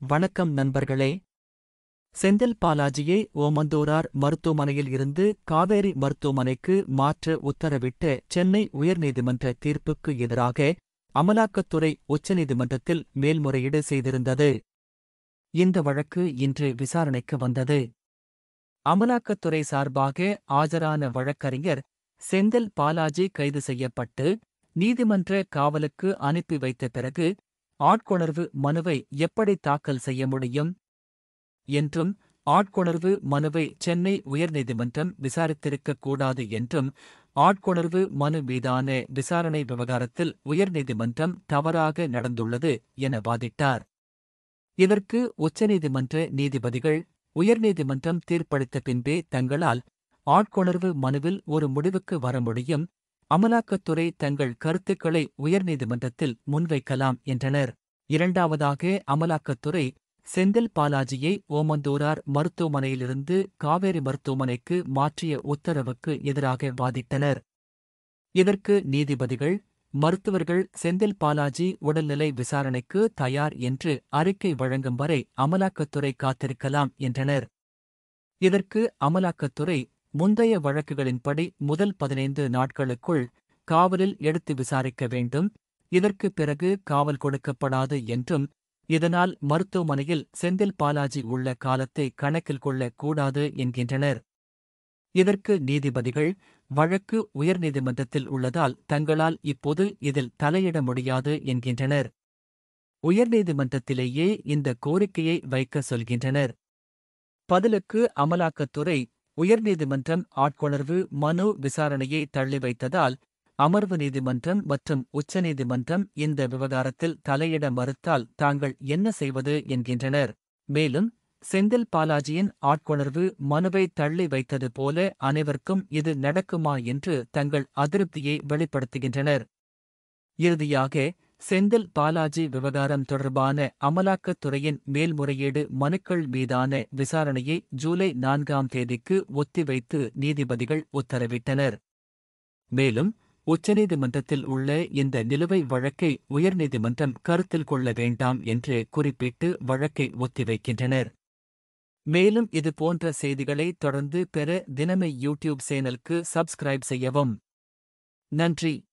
வணக்கம் நண்பர்களே செந்தில் பாலாஜியை ஓமந்தூரார் மருத்துவமனையில் இருந்து காவேரி மருத்துவமனைக்கு மாற்ற உத்தரவிட்ட சென்னை உயர்நீதிமன்ற தீர்ப்புக்கு எதிராக அமலாக்கத்துறை உச்சநீதிமன்றத்தில் மேல்முறையீடு செய்திருந்தது இந்த வழக்கு இன்று விசாரணைக்கு வந்தது அமலாக்கத்துறை சார்பாக ஆஜரான வழக்கறிஞர் செந்தில் பாலாஜி கைது செய்யப்பட்டு நீதிமன்ற காவலுக்கு அனுப்பி வைத்த பிறகு ஆட்கொணர்வு மனுவை எப்படி தாக்கல் செய்ய முடியும் என்றும் ஆட்கொணர்வு மனுவை சென்னை உயர்நீதிமன்றம் விசாரித்திருக்கக் கூடாது என்றும் ஆட்கொணர்வு மனு மீதான விசாரணை விவகாரத்தில் உயர்நீதிமன்றம் தவறாக நடந்துள்ளது என வாதிட்டார் இதற்கு உச்சநீதிமன்ற நீதிபதிகள் உயர்நீதிமன்றம் தீர்ப்பளித்த பின்பே தங்களால் ஆட்கொணர்வு மனுவில் ஒரு முடிவுக்கு வர முடியும் அமலாக்கத்துறை தங்கள் கருத்துக்களை உயர்நீதிமன்றத்தில் முன்வைக்கலாம் என்றனர் இரண்டாவதாக அமலாக்கத்துறை செந்தில் பாலாஜியை ஓமந்தூரார் மருத்துவமனையிலிருந்து காவேரி மருத்துவமனைக்கு மாற்றிய உத்தரவுக்கு எதிராக வாதிட்டனர் இதற்கு நீதிபதிகள் மருத்துவர்கள் செந்தில் பாலாஜி உடல்நிலை விசாரணைக்கு தயார் என்று அறிக்கை வழங்கும் வரை அமலாக்கத்துறை காத்திருக்கலாம் என்றனர் இதற்கு அமலாக்கத்துறை முந்தைய வழக்குகளின்படி முதல் பதினைந்து நாட்களுக்குள் காவலில் எடுத்து விசாரிக்க வேண்டும் இதற்கு பிறகு காவல் கொடுக்கப்படாது என்றும் இதனால் மருத்துவமனையில் செந்தில் பாலாஜி உள்ள காலத்தை கணக்கில் கொள்ளக் கூடாது என்கின்றனர் இதற்கு நீதிபதிகள் வழக்கு உயர்நீதிமன்றத்தில் உள்ளதால் தங்களால் இப்போது இதில் தலையிட முடியாது என்கின்றனர் உயர்நீதிமன்றத்திலேயே இந்த கோரிக்கையை வைக்க சொல்கின்றனர் பதிலுக்கு அமலாக்கத்துறை உயர்நீதிமன்றம் ஆட்கொணர்வு மனு விசாரணையை தள்ளி வைத்ததால் அமர்வு நீதிமன்றம் மற்றும் உச்சநீதிமன்றம் இந்த விவகாரத்தில் தலையிட மறுத்தால் தாங்கள் என்ன செய்வது என்கின்றனர் மேலும் செந்தில் பாலாஜியின் ஆட்கொணர்வு மனுவை தள்ளி வைத்தது போல அனைவருக்கும் இது நடக்குமா என்று தங்கள் அதிருப்தியை வெளிப்படுத்துகின்றனர் இறுதியாக செந்தில் பாலாஜி விவகாரம் தொடர்பான அமலாக்கத்துறையின் மேல்முறையீடு மனுக்கள் மீதான விசாரணையை ஜூலை நான்காம் தேதிக்கு ஒத்திவைத்து நீதிபதிகள் உத்தரவிட்டனர் மேலும் உச்சநீதிமன்றத்தில் உள்ள இந்த நிலுவை வழக்கை உயர்நீதிமன்றம் கருத்தில் கொள்ள வேண்டாம் என்று குறிப்பிட்டு வழக்கை ஒத்திவைக்கின்றனர் மேலும் இது போன்ற செய்திகளை தொடர்ந்து பெற தினமை யூடியூப் சேனலுக்கு சப்ஸ்கிரைப் செய்யவும் நன்றி